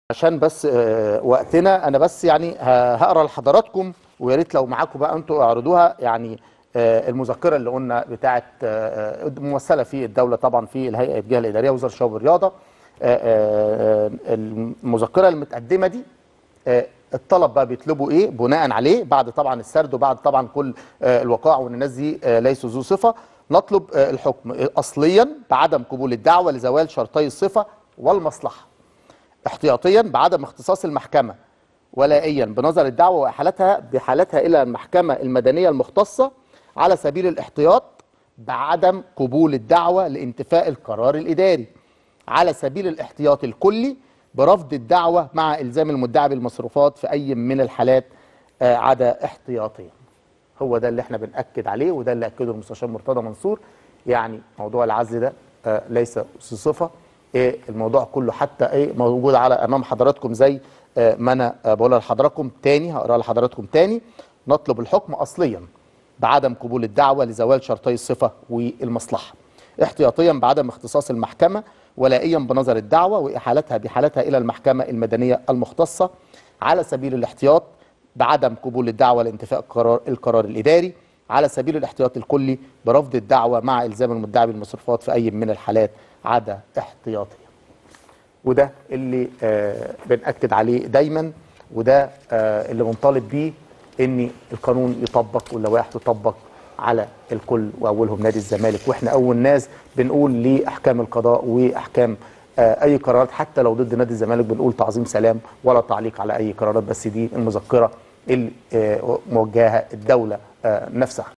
عشان بس آه، وقتنا انا بس يعني ه- هقرا لحضراتكم ويا ريت لو معاكم بقى انتوا اعرضوها يعني آه، المذكره اللي قلنا بتاعه آه، آه، ممثله في الدوله طبعا في الهيئه الجهه الاداريه وزاره الشباب والرياضه آه، آه، المذكره المتقدمه دي آه، الطلب بقى بيطلبوا ايه بناء عليه بعد طبعا السرد وبعد طبعا كل آه، الوقائع وان الناس دي آه، ليسوا ذو صفه نطلب آه، الحكم اصليا بعدم قبول الدعوه لزوال شرطي الصفه والمصلحه احتياطيا بعدم اختصاص المحكمة ولائيا بنظر الدعوة وإحالتها بحالتها إلى المحكمة المدنية المختصة على سبيل الاحتياط بعدم قبول الدعوة لانتفاء القرار الإداري على سبيل الاحتياط الكلي برفض الدعوة مع إلزام المدعي بالمصروفات في أي من الحالات آه، عدا احتياطيا هو ده اللي احنا بنأكد عليه وده اللي أكده المستشار مرتضى منصور يعني موضوع العزل ده آه، ليس صفة ايه الموضوع كله حتى ايه موجود على امام حضراتكم زي آه، ما انا آه، بقولها لحضراتكم تاني هقراها لحضراتكم تاني نطلب الحكم اصليا بعدم قبول الدعوه لزوال شرطي الصفه والمصلحه احتياطيا بعدم اختصاص المحكمه ولائيا بنظر الدعوه واحالتها بحالتها الى المحكمه المدنيه المختصه على سبيل الاحتياط بعدم قبول الدعوه لانتفاء القرار, القرار الاداري على سبيل الاحتياط الكلي برفض الدعوه مع الزام المدعي بالمصروفات في اي من الحالات عدا احتياطيا وده اللي آه بنأكد عليه دايما وده آه اللي بنطالب بيه ان القانون يطبق واللوائح تطبق على الكل واولهم نادي الزمالك واحنا اول ناس بنقول لاحكام القضاء واحكام آه اي قرارات حتى لو ضد نادي الزمالك بنقول تعظيم سلام ولا تعليق على اي قرارات بس دي المذكره اللي آه موجهه الدوله آه نفسها